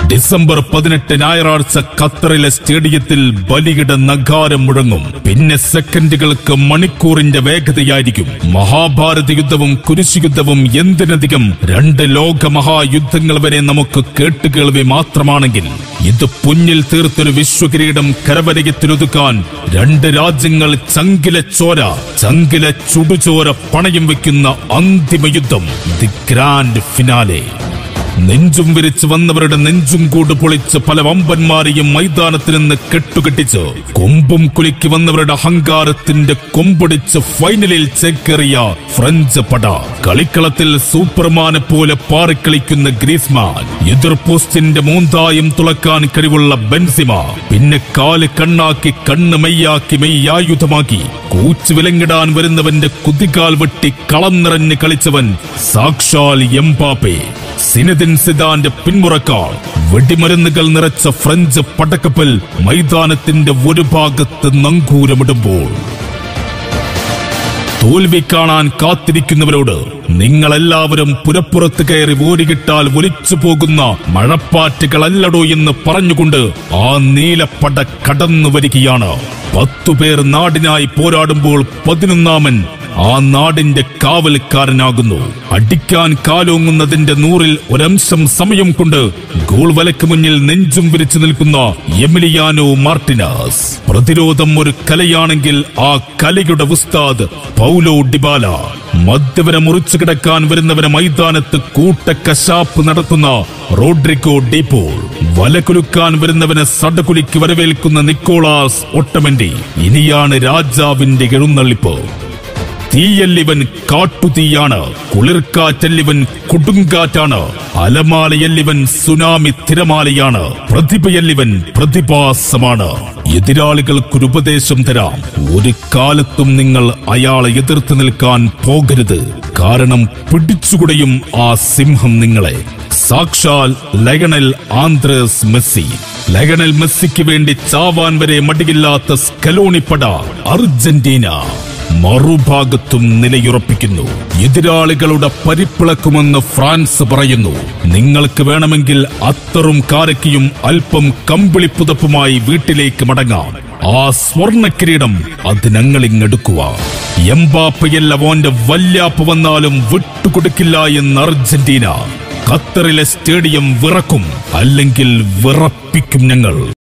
December പതിനെട്ട് ഞായറാഴ്ച ഖത്തറിലെ സ്റ്റേഡിയത്തിൽ ബലിയുടെ നഗാരം മുഴങ്ങും പിന്നെ സെക്കൻഡുകൾക്ക് മണിക്കൂറിന്റെ വേഗതയായിരിക്കും മഹാഭാരത യുദ്ധവും കുരിശ് യുദ്ധവും എന്തിനധികം രണ്ട് ലോക മഹായുദ്ധങ്ങൾ വരെ നമുക്ക് കേട്ടുകേൾവി മാത്രമാണെങ്കിൽ ഇത് പുഞ്ഞിൽ തീർത്തൊരു വിശ്വകിരീടം കരവരയത്തിലൊതുക്കാൻ രണ്ട് രാജ്യങ്ങൾ ചങ്കിലെ ചോര ചങ്കിലെ ചുടുചോര പണയം വെക്കുന്ന അന്തിമ യുദ്ധം ദി ഗ്രാൻഡ് ഫിനാലെ നെഞ്ചും വിരിച്ച് വന്നവരുടെ നെഞ്ചും കൂട് പൊളിച്ച് പല വമ്പന്മാരെയും മൈതാനത്തിൽ നിന്ന് കെട്ടുകെട്ടിച്ച് കൊമ്പും കുലുക്കി വന്നവരുടെ അഹങ്കാരത്തിന്റെ കൊമ്പൊടിച്ച് ഫൈനലിൽ ചേക്കേറിയ ഫ്രഞ്ച് പട കളിക്കളത്തിൽ സൂപ്പർമാനെ പോലെ പാറിക്കളിക്കുന്ന ഗ്രീസ്മാൻ എതിർ പോസ്റ്റിന്റെ മൂന്തായും തുളക്കാൻ കഴിവുള്ള ബെൻസിമ പിന്നെ കാല് കണ്ണാക്കി കണ്ണ് മെയ്യാക്കി മെയ്യായുധമാക്കി കൂച്ചു വിലങ്ങിടാൻ വരുന്നവന്റെ കുതികാൽ വെട്ടി കളം നിറഞ്ഞ് കളിച്ചവൻ സാക്ഷാൽ എംപാപ്പെ സിനദിൻ സിദാന്റെ പിന്മുറക്കാൾ വെടിമരുന്നുകൾ നിറച്ച ഫ്രഞ്ച് പടക്കപ്പൽ മൈതാനത്തിന്റെ ഒരു ഭാഗത്ത് നങ്കൂരമിടുമ്പോൾ തോൽവി കാണാൻ കാത്തിരിക്കുന്നവരോട് നിങ്ങളെല്ലാവരും പുരപ്പുറത്ത് കയറി ഓടികിട്ടാൽ ഒലിച്ചു പോകുന്ന മഴപ്പാറ്റുകളല്ലടോ എന്ന് പറഞ്ഞുകൊണ്ട് ആ നീലപ്പട കടന്നു വരികയാണ് പത്തുപേർ നാടിനായി പോരാടുമ്പോൾ പതിനൊന്നാമൻ ആ നാടിന്റെ കാവൽക്കാരനാകുന്നു അടിക്കാൻ കാലോങ്ങുന്നതിന്റെ നൂറിൽ ഒരംശം സമയം കൊണ്ട് ഗോൾ വലക്ക് മുന്നിൽ നെഞ്ചും വിരിച്ചു നിൽക്കുന്ന എമിലിയാനോ മാർട്ടിനാസ് പ്രതിരോധം ഒരു കലയാണെങ്കിൽ ആ കലയുടെ ഉസ്താദ് പൗലോ ഡിബാല മദ്യവരെ മുറിച്ചു കിടക്കാൻ വരുന്നവരെ മൈതാനത്ത് കൂട്ടക്കശാപ്പ് നടത്തുന്ന റോഡ്രിഗോ ഡീപോൾ വലകുലുക്കാൻ വരുന്നവനെ സടകുലിക്ക് വരവേൽക്കുന്ന നിക്കോളാസ് ഒട്ടമന്റി ഇനിയാണ് രാജാവിന്റെ എഴുന്നള്ളിപ്പ് തീയല്ലിവൻ കാട്ടുതീയാണ് കുളിർക്കാറ്റല്ലിവൻ കൊടുങ്കാറ്റാണ് അലമാലയല്ലിവൻ സുനാമി തിരമാലയാണ് പ്രതിഭയല്ലിവൻ പ്രതിഭാസമാണ് എതിരാളികൾക്കൊരു ഉപദേശം തരാം ഒരു കാലത്തും നിങ്ങൾ അയാളെ എതിർത്ത് നിൽക്കാൻ പോകരുത് കാരണം പിടിച്ചുകുടയും ആ സിംഹം നിങ്ങളെ സാക്ഷാൽ ലയണൽ ആന്ത്രസ് മെസ്സി ലയണൽ മെസ്സിക്ക് വേണ്ടി ചാവാൻ വരെ മടിയില്ലാത്ത സ്കലോണിപ്പട അർജന്റീന മറുഭാഗത്തും നിലയുറപ്പിക്കുന്നു എതിരാളികളുടെ പരിപ്പിളക്കുമെന്ന് ഫ്രാൻസ് പറയുന്നു നിങ്ങൾക്ക് വേണമെങ്കിൽ അത്തറും കാരക്കിയും അല്പം കമ്പിളിപ്പുതപ്പുമായി വീട്ടിലേക്ക് മടങ്ങാം ആ സ്വർണ്ണ കിരീടം അത് ഞങ്ങളിങ്ങെടുക്കുക എംബാപ്പയല്ല ഓന്റെ വല്യാപ്പ് വന്നാലും വിട്ടുകൊടുക്കില്ല എന്ന് അർജന്റീന ഖത്തറിലെ സ്റ്റേഡിയം വിറക്കും അല്ലെങ്കിൽ വിറപ്പിക്കും ഞങ്ങൾ